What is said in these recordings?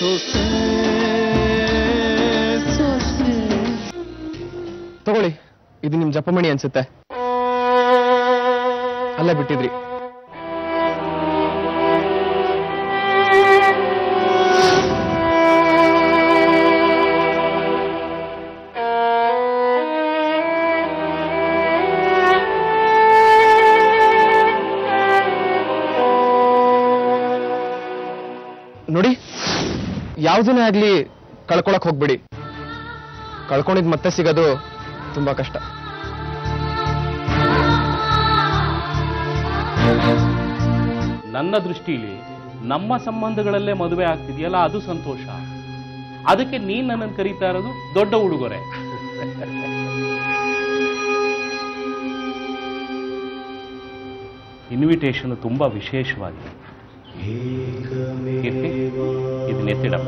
ತಗೊಳ್ಳಿ ಇದು ನಿಮ್ ಜಪಮಣಿ ಅನ್ಸುತ್ತೆ ಅಲ್ಲೇ ಬಿಟ್ಟಿದ್ರಿ ನೋಡಿ ಯಾವ್ದನ್ನೇ ಆಗ್ಲಿ ಕಳ್ಕೊಳಕ್ ಹೋಗ್ಬಿಡಿ ಕಳ್ಕೊಂಡಿದ್ ಮತ್ತೆ ಸಿಗೋದು ತುಂಬಾ ಕಷ್ಟ ನನ್ನ ದೃಷ್ಟಿಲಿ ನಮ್ಮ ಸಂಬಂಧಗಳಲ್ಲೇ ಮದುವೆ ಆಗ್ತಿದೆಯಲ್ಲ ಅದು ಸಂತೋಷ ಅದಕ್ಕೆ ನೀನ್ ನನ್ನನ್ನು ಕರೀತಾ ಇರೋದು ದೊಡ್ಡ ಉಡುಗೊರೆ ಇನ್ವಿಟೇಷನ್ ತುಂಬಾ ವಿಶೇಷವಾಗಿದೆ ಕೀರ್ತಿ ಇದನ್ನ ಎತ್ತಿಡಮ್ಮ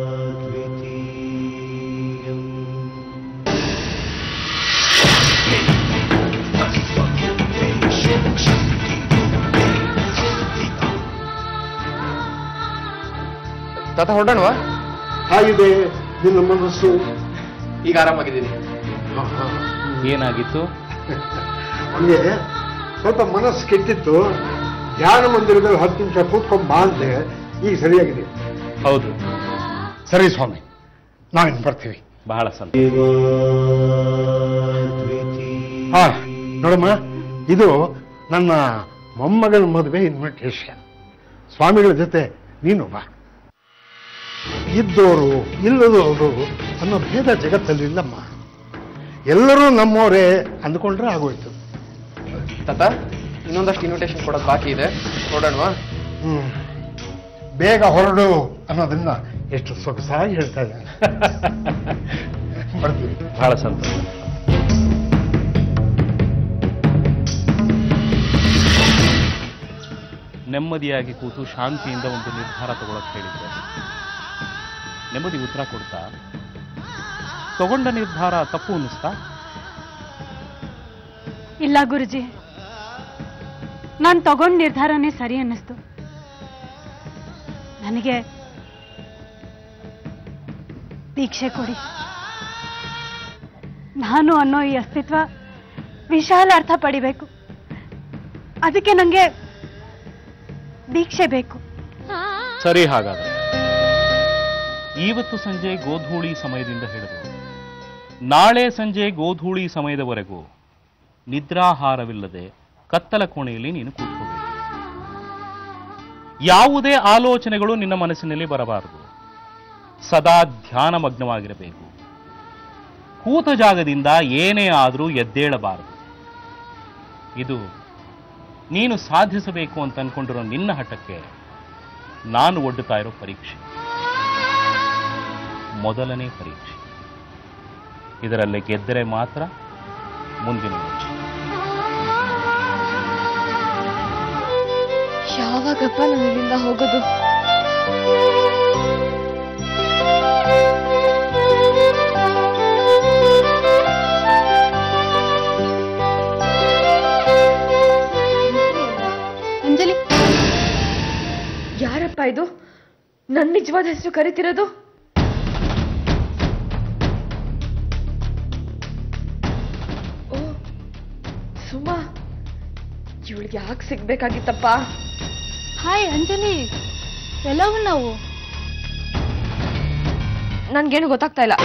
ತಾತ ಹೊರಡೋಣವಾ ಹಾಗಿದೆ ನಿನ್ನ ಮನಸ್ಸು ಈಗ ಆರಾಮಾಗಿದ್ದೀನಿ ಹ, ಹ. ಏನಾಗಿತ್ತು ನಮ್ಗೆ ಸ್ವಲ್ಪ ಮನಸ್ಸು ಕೆಟ್ಟಿತ್ತು ಧ್ಯಾನ ಮಂದಿರದಲ್ಲಿ ಹತ್ತು ನಿಮಿಷ ಕೂತ್ಕೊಂಡ್ ಬಾ ಅಂತೆ ಈಗ ಸರಿಯಾಗಿದೆ ಹೌದು ಸರಿ ಸ್ವಾಮಿ ನಾವಿನ್ ಬರ್ತೀವಿ ಬಹಳ ಸಂತೋಷ ಹಾ ನೋಡಮ್ಮ ಇದು ನನ್ನ ಮೊಮ್ಮಗನ ಮದುವೆ ಇನ್ವಿಟೇಷನ್ ಸ್ವಾಮಿಗಳ ಜೊತೆ ನೀನು ಬಾ ಇದ್ದೋರು ಇಲ್ಲದವರು ಅನ್ನೋ ಭೇದ ಜಗತ್ತಲ್ಲಿ ಇಲ್ಲಮ್ಮ ಎಲ್ಲರೂ ನಮ್ಮವರೇ ಅಂದ್ಕೊಂಡ್ರೆ ಆಗೋಯ್ತು ತಾತ ಇನ್ನೊಂದಷ್ಟು ಇನ್ವಿಟೇಷನ್ ಕೊಡೋದು ಬಾಕಿ ಇದೆ ಹೊರಡೋಣವಾ ಹ್ಮ್ ಬೇಗ ಹೊರಡು ಅನ್ನೋದನ್ನ ಎಷ್ಟು ಸೊಗಸಾಗಿ ಹೇಳ್ತಾ ಇದ್ದಾನೆ ಬರ್ತೀವಿ ಬಹಳ ಸಂತೋಷ ನೆಮ್ಮದಿಯಾಗಿ ಕೂತು ಶಾಂತಿಯಿಂದ ಒಂದು ನಿರ್ಧಾರ ತಗೊಳಕ್ ಹೇಳಿದ್ದೆ ನೆಮ್ಮದಿ ಉತ್ತರ ಕೊಡ್ತಾ ತಗೊಂಡ ನಿರ್ಧಾರ ತಪ್ಪು ಅನ್ನಿಸ್ತಾ ಇಲ್ಲ ಗುರುಜಿ ನಾನು ತಗೊಂಡ್ ನಿರ್ಧಾರನೇ ಸರಿ ಅನ್ನಿಸ್ತು ನನಗೆ ದೀಕ್ಷೆ ಕೊಡಿ ನಾನು ಅನ್ನೋ ಈ ಅಸ್ತಿತ್ವ ವಿಶಾಲ ಅರ್ಥ ಪಡಿಬೇಕು ಅದಕ್ಕೆ ನನಗೆ ದೀಕ್ಷೆ ಬೇಕು ಸರಿ ಹಾಗಾದ್ರೆ ಇವತ್ತು ಸಂಜೆ ಗೋಧೂಳಿ ಸಮಯದಿಂದ ಹಿಡಿದು ನಾಳೆ ಸಂಜೆ ಗೋಧೂಳಿ ಸಮಯದವರೆಗೂ ನಿದ್ರಾಹಾರವಿಲ್ಲದೆ ಕತ್ತಲ ಕೋಣೆಯಲ್ಲಿ ನೀನು ಕೂತ್ಕೋಬೇಕು ಯಾವುದೇ ಆಲೋಚನೆಗಳು ನಿನ್ನ ಮನಸ್ಸಿನಲ್ಲಿ ಬರಬಾರದು ಸದಾ ಧ್ಯಾನಮಗ್ನವಾಗಿರಬೇಕು ಕೂತ ಜಾಗದಿಂದ ಏನೇ ಆದರೂ ಎದ್ದೇಳಬಾರದು ಇದು ನೀನು ಸಾಧಿಸಬೇಕು ಅಂತ ಅನ್ಕೊಂಡಿರೋ ನಿನ್ನ ಹಠಕ್ಕೆ ನಾನು ಒಡ್ಡುತ್ತಾ ಇರೋ ಪರೀಕ್ಷೆ ಮೊದಲನೇ ಪರೀಕ್ಷೆ ಇದರಲ್ಲಿ ಗೆದ್ದರೆ ಮಾತ್ರ ಮುಂದಿನ ಹೆಜ್ಜೆ ಯಾವಾಗಪ್ಪ ನಾನು ಇಲ್ಲಿಂದ ಹೋಗೋದು ಅಂಜಲಿ ಯಾರಪ್ಪ ಇದು ನನ್ನ ನಿಜವಾದ ಹೆಸರು ಕರಿತಿರೋದು ಓ ಸುಮಾ ಇವಳಿಗೆ ಯಾಕೆ ಸಿಗ್ಬೇಕಾಗಿತ್ತಪ್ಪ ಹಾಯ್ ಅಂಜಲಿ ಎಲ್ಲವೂ ನಾವು ನನ್ಗೇನು ಗೊತ್ತಾಗ್ತಾ ಇಲ್ಲ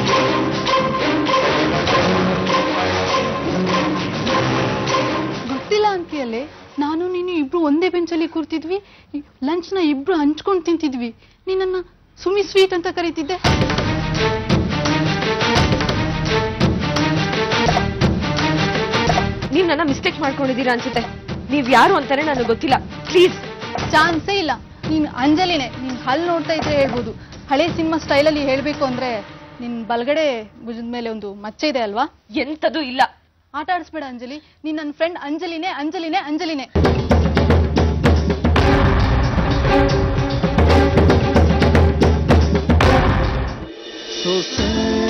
ಗೊತ್ತಿಲ್ಲ ಅಂತೀಯಲ್ಲೇ ನಾನು ನೀನು ಇಬ್ರು ಒಂದೇ ಬೆಂಚಲ್ಲಿ ಕೂರ್ತಿದ್ವಿ ಲಂಚ್ನ ಇಬ್ರು ಹಂಚ್ಕೊಂಡು ತಿಂತಿದ್ವಿ ನೀನನ್ನ ಸುಮಿ ಸ್ವೀಟ್ ಅಂತ ಕರೀತಿದ್ದೆ ನೀವ್ ನನ್ನ ಮಿಸ್ಟೇಕ್ ಮಾಡ್ಕೊಂಡಿದ್ದೀರಾ ಅನ್ಸುತ್ತೆ ನೀವ್ ಯಾರು ಅಂತಾನೆ ನನಗೆ ಗೊತ್ತಿಲ್ಲ ಪ್ಲೀಸ್ ಚಾನ್ಸೇ ಇಲ್ಲ ನೀನ್ ಅಂಜಲಿನೇ ನೀನ್ ಹಲ್ ನೋಡ್ತಾ ಇದ್ರೆ ಹೇಳ್ಬೋದು ಹಳೆ ಸಿನಿಮಾ ಸ್ಟೈಲಲ್ಲಿ ಹೇಳ್ಬೇಕು ಅಂದ್ರೆ ನಿನ್ ಬಲಗಡೆ ಭುಜದ ಮೇಲೆ ಒಂದು ಮಚ್ಚೆ ಇದೆ ಅಲ್ವಾ ಎಂತದೂ ಇಲ್ಲ ಆಟ ಆಡಿಸ್ಬೇಡ ಅಂಜಲಿ ನೀನ್ ನನ್ನ ಫ್ರೆಂಡ್ ಅಂಜಲಿನೇ ಅಂಜಲಿನೇ ಅಂಜಲಿನೇ ಸೊಸೆ